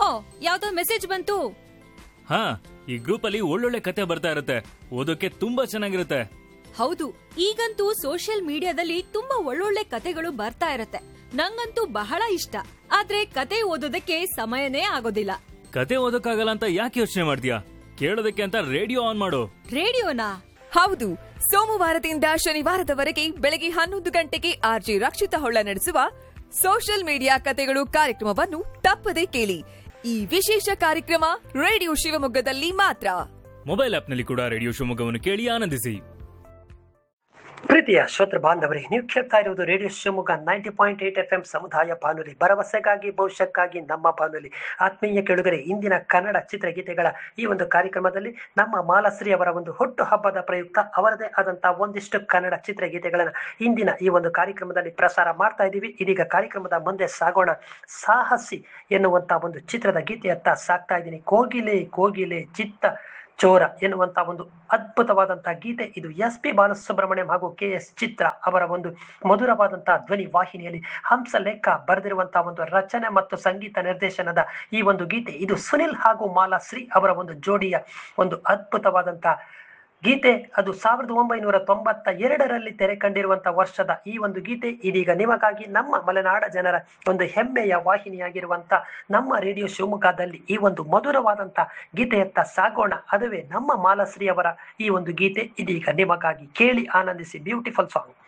ಓ ಯಾವ್ದೋ ಮೆಸೇಜ್ ಬಂತು ಹಾ ಈ ಗ್ರೂಪ್ ಅಲ್ಲಿ ಒಳ್ಳೊಳ್ಳೆ ಕತೆ ಬರ್ತಾ ಇರುತ್ತೆ ಓದೋಕೆ ತುಂಬಾ ಚೆನ್ನಾಗಿರುತ್ತೆ ಹೌದು ಈಗಂತೂ ಸೋಷಿಯಲ್ ಮೀಡಿಯಾದಲ್ಲಿ ತುಂಬಾ ಒಳ್ಳೊಳ್ಳೆ ಕತೆಗಳು ಬರ್ತಾ ಇರತ್ತೆ ನಂಗಂತೂ ಬಹಳ ಇಷ್ಟ ಆದ್ರೆ ಕತೆ ಓದೋದಕ್ಕೆ ಸಮಯನೇ ಆಗೋದಿಲ್ಲ ಕತೆ ಓದೋಕ್ಕಾಗಲ್ಲ ಅಂತ ಯಾಕೆ ಯೋಚನೆ ಮಾಡ್ತೀಯಾ ಕೇಳೋದಕ್ಕೆ ಅಂತ ರೇಡಿಯೋ ಆನ್ ಮಾಡು ರೇಡಿಯೋನಾ ಹೌದು ಸೋಮವಾರದಿಂದ ಶನಿವಾರದವರೆಗೆ ಬೆಳಗ್ಗೆ ಹನ್ನೊಂದು ಗಂಟೆಗೆ ಆರ್ಜಿ ರಕ್ಷಿತ ಹೊಳ್ಳ ನಡೆಸುವ ಸೋಷಿಯಲ್ ಮೀಡಿಯಾ ಕತೆಗಳು ಕಾರ್ಯಕ್ರಮವನ್ನು ತಪ್ಪದೇ ಕೇಳಿ ಈ ವಿಶೇಷ ಕಾರ್ಯಕ್ರಮ ರೇಡಿಯೋ ಶಿವಮೊಗ್ಗದಲ್ಲಿ ಮಾತ್ರ ಮೊಬೈಲ್ ಆಪ್ನಲ್ಲಿ ಕೂಡ ರೇಡಿಯೋ ಶಿವಮೊಗ್ಗವನ್ನು ಕೇಳಿ ಆನಂದಿಸಿ ಪ್ರೀತಿಯ ಶ್ರೋತೃ ಬಾಂಧವರೇ ನೀವು ಕೇಳ್ತಾ ಇರುವುದು radio Shivamogga ninety point eight F M ಸಮುದಾಯ ಬಾನುಲಿ ಭರವಸೆಗಾಗಿ ಭವಿಷ್ಯಕ್ಕಾಗಿ ನಮ್ಮ ಬಾನುಲಿ ಆತ್ಮೀಯ ಕೆಳುಗರೆ ಇಂದಿನ ಕನ್ನಡ ಚಿತ್ರಗೀತೆಗಳ ಈ ಒಂದು ಕಾರ್ಯಕ್ರಮದಲ್ಲಿ ನಮ್ಮ ಮಾಲಶ್ರೀ ಅವರ ಒಂದು ಹುಟ್ಟು ಹಬ್ಬದ ಪ್ರಯುಕ್ತ ಅವರದೇ ಆದಂತಹ ಒಂದಿಷ್ಟು ಕನ್ನಡ ಚಿತ್ರಗೀತೆಗಳನ್ನ ಇಂದಿನ ಈ ಒಂದು ಕಾರ್ಯಕ್ರಮದಲ್ಲಿ ಪ್ರಸಾರ ಮಾಡ್ತಾ ಇದ್ದೀವಿ ಇದೀಗ ಕಾರ್ಯಕ್ರಮದ ಮುಂದೆ ಸಾಗೋಣ ಸಾಹಸಿ ಎನ್ನುವಂತ ಒಂದು ಚಿತ್ರದ ಗೀತೆಯತ್ತ ಸಾಕ್ತಾ ಇದ್ದೀನಿ ಕೋಗಿಲೆ ಕೋಗಿಲೆ ಚಿತ್ತ ಚೋರ ಎನ್ನುವಂತ ಒಂದು ಅದ್ಭುತವಾದಂತಹ ಗೀತೆ ಇದು ಎಸ್ ಪಿ ಬಾಲಸುಬ್ರಹ್ಮಣ್ಯಂ ಹಾಗೂ ಕೆ ಎಸ್ ಚಿತ್ರ ಅವರ ಒಂದು ಮಧುರವಾದಂತಹ ಧ್ವನಿ ವಾಹಿನಿಯಲ್ಲಿ ಹಂಸ ಲೆಕ್ಕ ಬರೆದಿರುವಂತಹ ಒಂದು ರಚನೆ ಮತ್ತು ಸಂಗೀತ ನಿರ್ದೇಶನದ ಈ ಒಂದು ಗೀತೆ ಇದು ಸುನಿಲ್ ಹಾಗೂ ಮಾಲಾಶ್ರೀ ಅವರ ಒಂದು ಜೋಡಿಯ ಒಂದು ಅದ್ಭುತವಾದಂತಹ ಗೀತೆ ಅದು ಸಾವಿರದ ಒಂಬೈನೂರ ತೊಂಬತ್ತ ಎರಡರಲ್ಲಿ ತೆರೆ ಕಂಡಿರುವಂತಹ ವರ್ಷದ ಈ ಒಂದು ಗೀತೆ ಇದೀಗ ನಿಮಗಾಗಿ ನಮ್ಮ ಮಲೆನಾಡ ಜನರ ಒಂದು ಹೆಮ್ಮೆಯ ವಾಹಿನಿಯಾಗಿರುವಂತ ನಮ್ಮ ರೇಡಿಯೋ ಶಿವಮೊಗ್ಗದಲ್ಲಿ ಈ ಒಂದು ಮಧುರವಾದಂತ ಗೀತೆಯತ್ತ ಸಾಗೋಣ ಅದುವೇ ನಮ್ಮ ಮಾಲಶ್ರೀ ಅವರ ಈ ಒಂದು ಗೀತೆ ಇದೀಗ ನಿಮಗಾಗಿ ಕೇಳಿ ಆನಂದಿಸಿ ಬ್ಯೂಟಿಫುಲ್ ಸಾಂಗ್